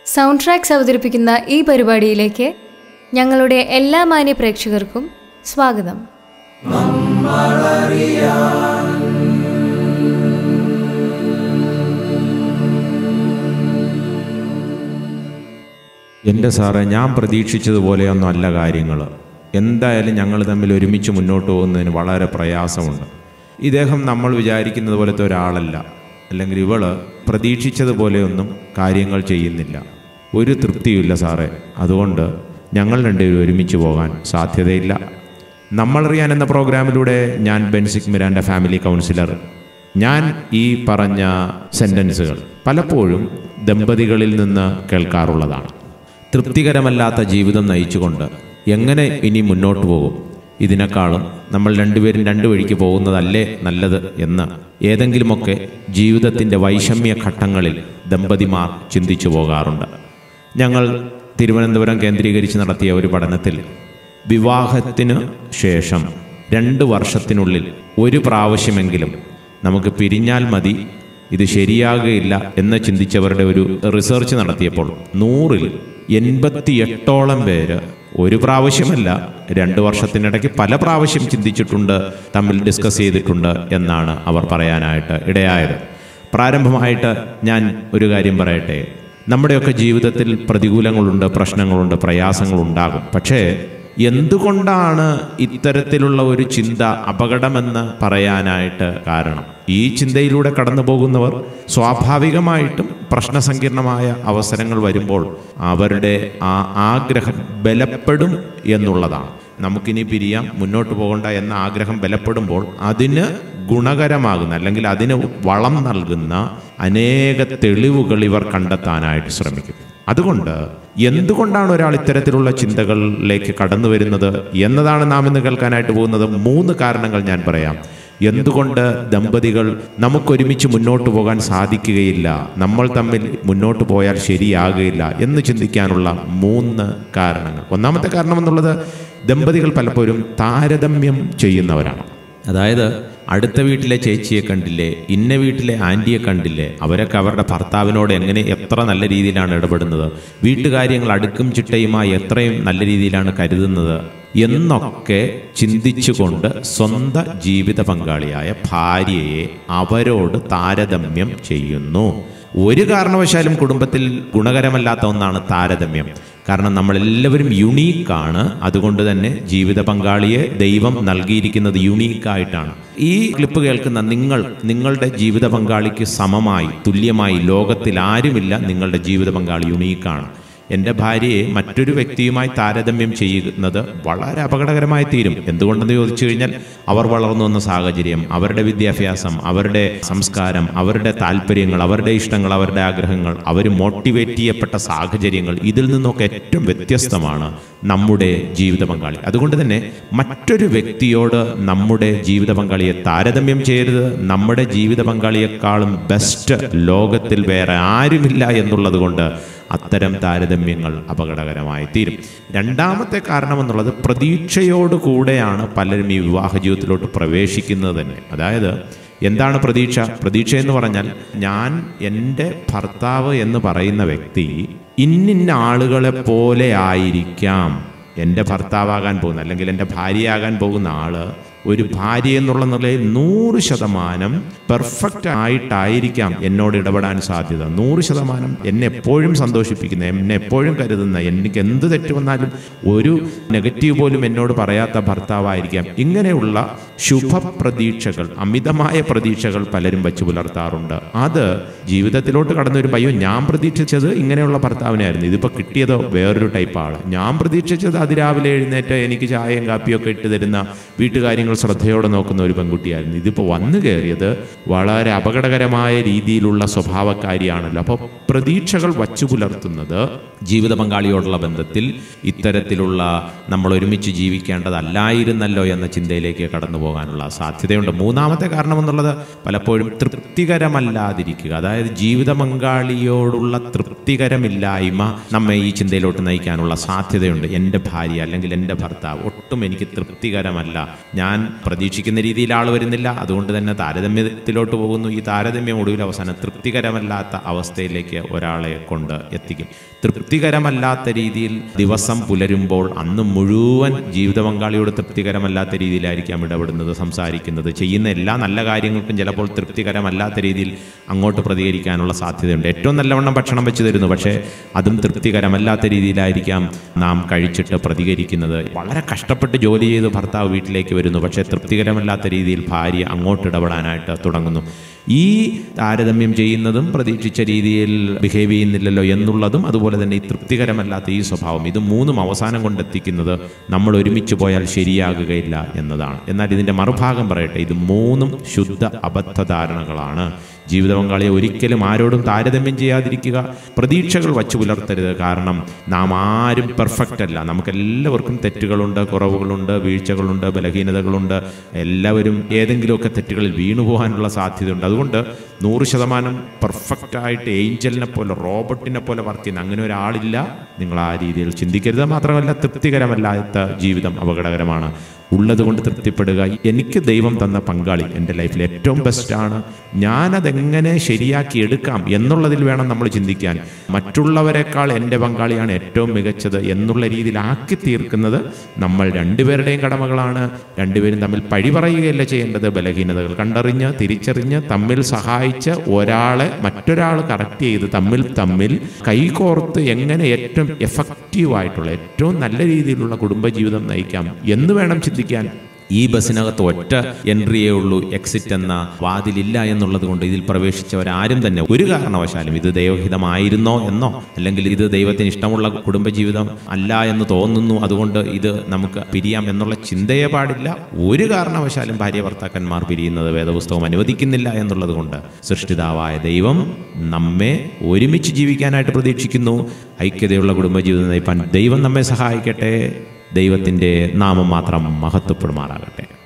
sound tracks അവതരിപ്പിക്കുന്ന ഈ പരിപാടിയിലേക്ക് ഞങ്ങളുടെ എല്ലാ മാന്യ പ്രേക്ഷകർക്കും സ്വാഗതം എൻ്റെ സാറേ ഞാൻ പ്രതീക്ഷിച്ചതുപോലെയൊന്നും അല്ല കാര്യങ്ങൾ എന്തായാലും ഞങ്ങൾ തമ്മിൽ ഒരുമിച്ച് മുന്നോട്ട് പോകുന്നതിന് വളരെ പ്രയാസമുണ്ട് ഇദ്ദേഹം നമ്മൾ വിചാരിക്കുന്നത് പോലത്തെ ഒരാളല്ല അല്ലെങ്കിൽ ഇവള് പ്രതീക്ഷിച്ചതുപോലെയൊന്നും കാര്യങ്ങൾ ചെയ്യുന്നില്ല ഒരു തൃപ്തിയുമില്ല സാറേ അതുകൊണ്ട് ഞങ്ങൾ രണ്ടുപേരും ഒരുമിച്ച് പോകാൻ സാധ്യതയില്ല നമ്മളറിയാൻ എന്ന പ്രോഗ്രാമിലൂടെ ഞാൻ ബെൻസിക് മിരാൻ്റെ ഫാമിലി കൗൺസിലർ ഞാൻ ഈ പറഞ്ഞ സെൻറ്റൻസുകൾ പലപ്പോഴും ദമ്പതികളിൽ നിന്ന് കേൾക്കാറുള്ളതാണ് തൃപ്തികരമല്ലാത്ത ജീവിതം നയിച്ചുകൊണ്ട് എങ്ങനെ ഇനി മുന്നോട്ട് പോകും ഇതിനേക്കാളും നമ്മൾ രണ്ടുപേരും രണ്ടു വഴിക്ക് പോകുന്നതല്ലേ നല്ലത് എന്ന് ഏതെങ്കിലുമൊക്കെ ജീവിതത്തിൻ്റെ വൈഷമ്യ ഘട്ടങ്ങളിൽ ദമ്പതിമാർ ചിന്തിച്ചു പോകാറുണ്ട് ഞങ്ങൾ തിരുവനന്തപുരം കേന്ദ്രീകരിച്ച് നടത്തിയ ഒരു പഠനത്തിൽ വിവാഹത്തിന് ശേഷം രണ്ട് വർഷത്തിനുള്ളിൽ ഒരു പ്രാവശ്യമെങ്കിലും നമുക്ക് പിരിഞ്ഞാൽ മതി ഇത് ശരിയാകുകയില്ല എന്ന് ചിന്തിച്ചവരുടെ ഒരു റിസർച്ച് നടത്തിയപ്പോൾ നൂറിൽ എൺപത്തിയെട്ടോളം പേര് ഒരു പ്രാവശ്യമല്ല രണ്ട് വർഷത്തിനിടയ്ക്ക് പല പ്രാവശ്യം ചിന്തിച്ചിട്ടുണ്ട് തമ്മിൽ ഡിസ്കസ് ചെയ്തിട്ടുണ്ട് എന്നാണ് അവർ പറയാനായിട്ട് ഇടയായത് പ്രാരംഭമായിട്ട് ഞാൻ ഒരു കാര്യം പറയട്ടെ നമ്മുടെയൊക്കെ ജീവിതത്തിൽ പ്രതികൂലങ്ങളുണ്ട് പ്രശ്നങ്ങളുണ്ട് പ്രയാസങ്ങളുണ്ടാകും പക്ഷേ എന്തുകൊണ്ടാണ് ഇത്തരത്തിലുള്ള ഒരു ചിന്ത അപകടമെന്ന് പറയാനായിട്ട് കാരണം ഈ ചിന്തയിലൂടെ കടന്നു പോകുന്നവർ സ്വാഭാവികമായിട്ടും പ്രശ്നസങ്കീർണമായ അവസരങ്ങൾ വരുമ്പോൾ അവരുടെ ആ ആഗ്രഹം ബലപ്പെടും എന്നുള്ളതാണ് നമുക്കിനി പിരിയാം മുന്നോട്ട് പോകണ്ട എന്ന ആഗ്രഹം ബലപ്പെടുമ്പോൾ അതിന് ഗുണകരമാകുന്ന അല്ലെങ്കിൽ അതിന് വളം നൽകുന്ന അനേക തെളിവുകൾ ഇവർ കണ്ടെത്താനായിട്ട് ശ്രമിക്കും അതുകൊണ്ട് എന്തുകൊണ്ടാണ് ഒരാൾ ഇത്തരത്തിലുള്ള ചിന്തകളിലേക്ക് കടന്നു വരുന്നത് എന്നതാണ് നാം ഇന്ന് കേൾക്കാനായിട്ട് പോകുന്നത് മൂന്ന് കാരണങ്ങൾ ഞാൻ പറയാം എന്തുകൊണ്ട് ദമ്പതികൾ നമുക്കൊരുമിച്ച് മുന്നോട്ട് പോകാൻ സാധിക്കുകയില്ല നമ്മൾ തമ്മിൽ മുന്നോട്ട് പോയാൽ ശരിയാകുകയില്ല എന്ന് ചിന്തിക്കാനുള്ള മൂന്ന് കാരണങ്ങൾ ഒന്നാമത്തെ കാരണം എന്നുള്ളത് ദമ്പതികൾ പലപ്പോഴും താരതമ്യം ചെയ്യുന്നവരാണ് അതായത് അടുത്ത വീട്ടിലെ ചേച്ചിയെ കണ്ടില്ലേ ഇന്ന വീട്ടിലെ ആൻറ്റിയെ കണ്ടില്ലേ അവരൊക്കെ അവരുടെ ഭർത്താവിനോട് എങ്ങനെ എത്ര നല്ല രീതിയിലാണ് ഇടപെടുന്നത് വീട്ടുകാര്യങ്ങൾ അടുക്കും ചിട്ടയുമായി എത്രയും നല്ല രീതിയിലാണ് കരുതുന്നത് എന്നൊക്കെ ചിന്തിച്ചുകൊണ്ട് സ്വന്തം ജീവിത പങ്കാളിയായ ഭാര്യയെ അവരോട് താരതമ്യം ചെയ്യുന്നു ഒരു കാരണവശാലും കുടുംബത്തിൽ ഗുണകരമല്ലാത്ത ഒന്നാണ് താരതമ്യം കാരണം നമ്മളെല്ലാവരും യുണീക്കാണ് അതുകൊണ്ട് തന്നെ ജീവിത പങ്കാളിയെ ദൈവം നൽകിയിരിക്കുന്നത് യുണീക്കായിട്ടാണ് ഈ ക്ലിപ്പ് കേൾക്കുന്ന നിങ്ങൾ നിങ്ങളുടെ ജീവിത പങ്കാളിക്ക് സമമായി തുല്യമായി ലോകത്തിൽ ആരുമില്ല നിങ്ങളുടെ ജീവിത പങ്കാളി യുണീക്കാണ് എൻ്റെ ഭാര്യയെ മറ്റൊരു വ്യക്തിയുമായി താരതമ്യം ചെയ്യുന്നത് വളരെ അപകടകരമായി തീരും എന്തുകൊണ്ടെന്ന് ചോദിച്ചു കഴിഞ്ഞാൽ അവർ വളർന്നു വന്ന സാഹചര്യം അവരുടെ വിദ്യാഭ്യാസം അവരുടെ സംസ്കാരം അവരുടെ താല്പര്യങ്ങൾ അവരുടെ ഇഷ്ടങ്ങൾ അവരുടെ ആഗ്രഹങ്ങൾ അവർ മോട്ടിവേറ്റ് ചെയ്യപ്പെട്ട സാഹചര്യങ്ങൾ ഇതിൽ നിന്നൊക്കെ ഏറ്റവും വ്യത്യസ്തമാണ് നമ്മുടെ ജീവിത പങ്കാളി അതുകൊണ്ട് തന്നെ മറ്റൊരു വ്യക്തിയോട് നമ്മുടെ ജീവിത പങ്കാളിയെ താരതമ്യം ചെയ്യരുത് നമ്മുടെ ജീവിത പങ്കാളിയെക്കാളും ബെസ്റ്റ് ലോകത്തിൽ വേറെ ആരുമില്ല എന്നുള്ളത് കൊണ്ട് അത്തരം താരതമ്യങ്ങൾ അപകടകരമായി തീരും രണ്ടാമത്തെ കാരണം എന്നുള്ളത് പ്രതീക്ഷയോട് കൂടെയാണ് പലരും ഈ വിവാഹ ജീവിതത്തിലോട്ട് പ്രവേശിക്കുന്നത് തന്നെ അതായത് എന്താണ് പ്രതീക്ഷ പ്രതീക്ഷ എന്ന് പറഞ്ഞാൽ ഞാൻ എൻ്റെ ഭർത്താവ് എന്ന് പറയുന്ന വ്യക്തി ഇന്നിന്ന ആളുകളെ പോലെ ആയിരിക്കാം എൻ്റെ ഭർത്താവാകാൻ പോകുന്ന അല്ലെങ്കിൽ എൻ്റെ ഭാര്യയാകാൻ പോകുന്ന ആള് ഒരു ഭാര്യ എന്നുള്ള നിലയിൽ നൂറ് ശതമാനം പെർഫെക്റ്റ് ആയിട്ടായിരിക്കാം എന്നോട് ഇടപെടാൻ സാധ്യത നൂറ് ശതമാനം എന്നെ എപ്പോഴും സന്തോഷിപ്പിക്കുന്ന എന്നെ എപ്പോഴും കരുതുന്ന എനിക്ക് എന്ത് തെറ്റ് വന്നാലും ഒരു നെഗറ്റീവ് പോലും എന്നോട് പറയാത്ത ഭർത്താവായിരിക്കാം ഇങ്ങനെയുള്ള ശുഭപ്രതീക്ഷകൾ അമിതമായ പ്രതീക്ഷകൾ പലരും വെച്ച് പുലർത്താറുണ്ട് അത് ജീവിതത്തിലോട്ട് കടന്നു വരുമ്പോൾ അയ്യോ ഞാൻ പ്രതീക്ഷിച്ചത് ഇങ്ങനെയുള്ള ഭർത്താവിനായിരുന്നു ഇതിപ്പോൾ കിട്ടിയതോ വേറൊരു ടൈപ്പ് ആള് ഞാൻ പ്രതീക്ഷിച്ചത് അതിരാവിലെ എഴുന്നേറ്റ് എനിക്ക് ചായയും കാപ്പിയൊക്കെ ഇട്ട് തരുന്ന വീട്ടുകാര്യങ്ങൾ ശ്രദ്ധയോടെ നോക്കുന്ന ഒരു പെൺകുട്ടിയായിരുന്നു ഇതിപ്പോൾ വന്നു കയറിയത് വളരെ അപകടകരമായ രീതിയിലുള്ള സ്വഭാവക്കാരിയാണല്ലോ അപ്പോൾ പ്രതീക്ഷകൾ വച്ചു പുലർത്തുന്നത് ജീവിത പങ്കാളിയോടുള്ള ബന്ധത്തിൽ ഇത്തരത്തിലുള്ള നമ്മൾ ഒരുമിച്ച് ജീവിക്കേണ്ടതല്ലായിരുന്നല്ലോ എന്ന ചിന്തയിലേക്ക് കടന്നു പോകാനുള്ള സാധ്യതയുണ്ട് മൂന്നാമത്തെ കാരണം എന്നുള്ളത് പലപ്പോഴും തൃപ്തികരമല്ലാതിരിക്കുക അതായത് ജീവിത പങ്കാളിയോടുള്ള തൃപ്തികരമില്ലായ്മ നമ്മെ ഈ ചിന്തയിലോട്ട് നയിക്കാനുള്ള സാധ്യതയുണ്ട് എൻ്റെ ഭാര്യ അല്ലെങ്കിൽ എൻ്റെ ഭർത്താവ് ഒട്ടും എനിക്ക് തൃപ്തികരമല്ല ഞാൻ ഞാൻ പ്രതീക്ഷിക്കുന്ന രീതിയിൽ ആൾ വരുന്നില്ല അതുകൊണ്ട് തന്നെ താരതമ്യത്തിലോട്ട് പോകുന്നു ഈ താരതമ്യം ഒടുവിൽ അവസാനം തൃപ്തികരമല്ലാത്ത അവസ്ഥയിലേക്ക് ഒരാളെ കൊണ്ട് എത്തിക്കും തൃപ്തികരമല്ലാത്ത രീതിയിൽ ദിവസം പുലരുമ്പോൾ അന്ന് മുഴുവൻ ജീവിത പങ്കാളിയോട് തൃപ്തികരമല്ലാത്ത രീതിയിലായിരിക്കാം ഇടപെടുന്നത് സംസാരിക്കുന്നത് ചെയ്യുന്ന എല്ലാ നല്ല കാര്യങ്ങൾക്കും ചിലപ്പോൾ തൃപ്തികരമല്ലാത്ത രീതിയിൽ അങ്ങോട്ട് പ്രതികരിക്കാനുള്ള സാധ്യതയുണ്ട് ഏറ്റവും നല്ലവണ്ണം ഭക്ഷണം വെച്ച് തരുന്നു പക്ഷേ അതും തൃപ്തികരമല്ലാത്ത രീതിയിലായിരിക്കാം നാം കഴിച്ചിട്ട് പ്രതികരിക്കുന്നത് വളരെ കഷ്ടപ്പെട്ട് ജോലി ചെയ്ത് ഭർത്താവ് വീട്ടിലേക്ക് വരുന്നു പക്ഷേ തൃപ്തികരമല്ലാത്ത രീതിയിൽ ഭാര്യ അങ്ങോട്ട് ഇടപെടാനായിട്ട് തുടങ്ങുന്നു ഈ താരതമ്യം ചെയ്യുന്നതും പ്രതീക്ഷിച്ച രീതിയിൽ ബിഹേവ് ചെയ്യുന്നില്ലല്ലോ എന്നുള്ളതും അതുപോലെ തന്നെ ഈ തൃപ്തികരമല്ലാത്ത ഈ സ്വഭാവം ഇത് മൂന്നും അവസാനം കൊണ്ടെത്തിക്കുന്നത് നമ്മൾ ഒരുമിച്ച് പോയാൽ ശരിയാകുകയില്ല എന്നതാണ് എന്നാൽ ഇതിൻ്റെ മറുഭാഗം പറയട്ടെ ഇത് മൂന്നും ശുദ്ധ അബദ്ധധാരണകളാണ് ജീവിത പങ്കാളിയെ ഒരിക്കലും ആരോടും താരതമ്യം ചെയ്യാതിരിക്കുക പ്രതീക്ഷകൾ വച്ചു പുലർത്തരുത് കാരണം നാം ആരും പെർഫെക്റ്റ് അല്ല നമുക്കെല്ലാവർക്കും തെറ്റുകളുണ്ട് കുറവുകളുണ്ട് വീഴ്ചകളുണ്ട് ബലഹീനതകളുണ്ട് എല്ലാവരും ഏതെങ്കിലുമൊക്കെ തെറ്റുകളിൽ വീണുപോകാനുള്ള സാധ്യതയുണ്ട് അതുകൊണ്ട് നൂറ് ശതമാനം പെർഫെക്റ്റായിട്ട് ഏഞ്ചലിനെ പോലെ റോബോട്ടിനെ പോലെ വർക്ക് ചെയ്യുന്ന അങ്ങനെ ഒരാളില്ല നിങ്ങൾ ആ രീതിയിൽ ചിന്തിക്കരുത് മാത്രമല്ല തൃപ്തികരമല്ലാത്ത ജീവിതം അപകടകരമാണ് ഉള്ളത് കൊണ്ട് തൃപ്തിപ്പെടുക എനിക്ക് ദൈവം തന്ന പങ്കാളി എൻ്റെ ലൈഫിൽ ഏറ്റവും ബെസ്റ്റാണ് ഞാനതെങ്ങനെ ശരിയാക്കി എടുക്കാം എന്നുള്ളതിൽ വേണം നമ്മൾ ചിന്തിക്കാൻ മറ്റുള്ളവരെക്കാൾ എൻ്റെ പങ്കാളിയാണ് ഏറ്റവും മികച്ചത് എന്നുള്ള രീതിയിൽ ആക്കി തീർക്കുന്നത് നമ്മൾ രണ്ടുപേരുടെയും കടമകളാണ് രണ്ടുപേരും തമ്മിൽ പഴി പറയുകയല്ല ചെയ്യേണ്ടത് ബലഹീനതകൾ കണ്ടറിഞ്ഞ് തിരിച്ചറിഞ്ഞ് തമ്മിൽ സഹായിച്ച് ഒരാളെ മറ്റൊരാൾ കറക്റ്റ് ചെയ്ത് തമ്മിൽ തമ്മിൽ കൈകോർത്ത് എങ്ങനെ ഏറ്റവും എഫക്റ്റീവായിട്ടുള്ള ഏറ്റവും നല്ല രീതിയിലുള്ള കുടുംബജീവിതം നയിക്കാം എന്ന് വേണം ചിന്തിക്കാൻ ഈ ബസ്സിനകത്ത് ഒറ്റ എൻട്രിയേ ഉള്ളൂ എക്സിറ്റ് എന്ന വാതിലില്ല എന്നുള്ളത് കൊണ്ട് ഇതിൽ പ്രവേശിച്ചവരാരും തന്നെ ഒരു കാരണവശാലും ഇത് ദൈവഹിതമായിരുന്നോ എന്നോ അല്ലെങ്കിൽ ഇത് ദൈവത്തിന് ഇഷ്ടമുള്ള കുടുംബജീവിതം അല്ല എന്ന് തോന്നുന്നു അതുകൊണ്ട് ഇത് നമുക്ക് പിരിയാം എന്നുള്ള ചിന്തയെ പാടില്ല ഒരു കാരണവശാലും ഭാര്യ ഭർത്താക്കന്മാർ പിരിയുന്നത് വേദപുസ്തകം അനുവദിക്കുന്നില്ല എന്നുള്ളത് കൊണ്ട് സൃഷ്ടിതാവായ ദൈവം നമ്മെ ഒരുമിച്ച് ജീവിക്കാനായിട്ട് പ്രതീക്ഷിക്കുന്നു ഐക്യതയുള്ള കുടുംബജീവിതം നയിപ്പാൻ ദൈവം നമ്മെ സഹായിക്കട്ടെ ദൈവത്തിൻ്റെ നാമം മാത്രം മഹത്വപ്പെടുമാറാകട്ടെ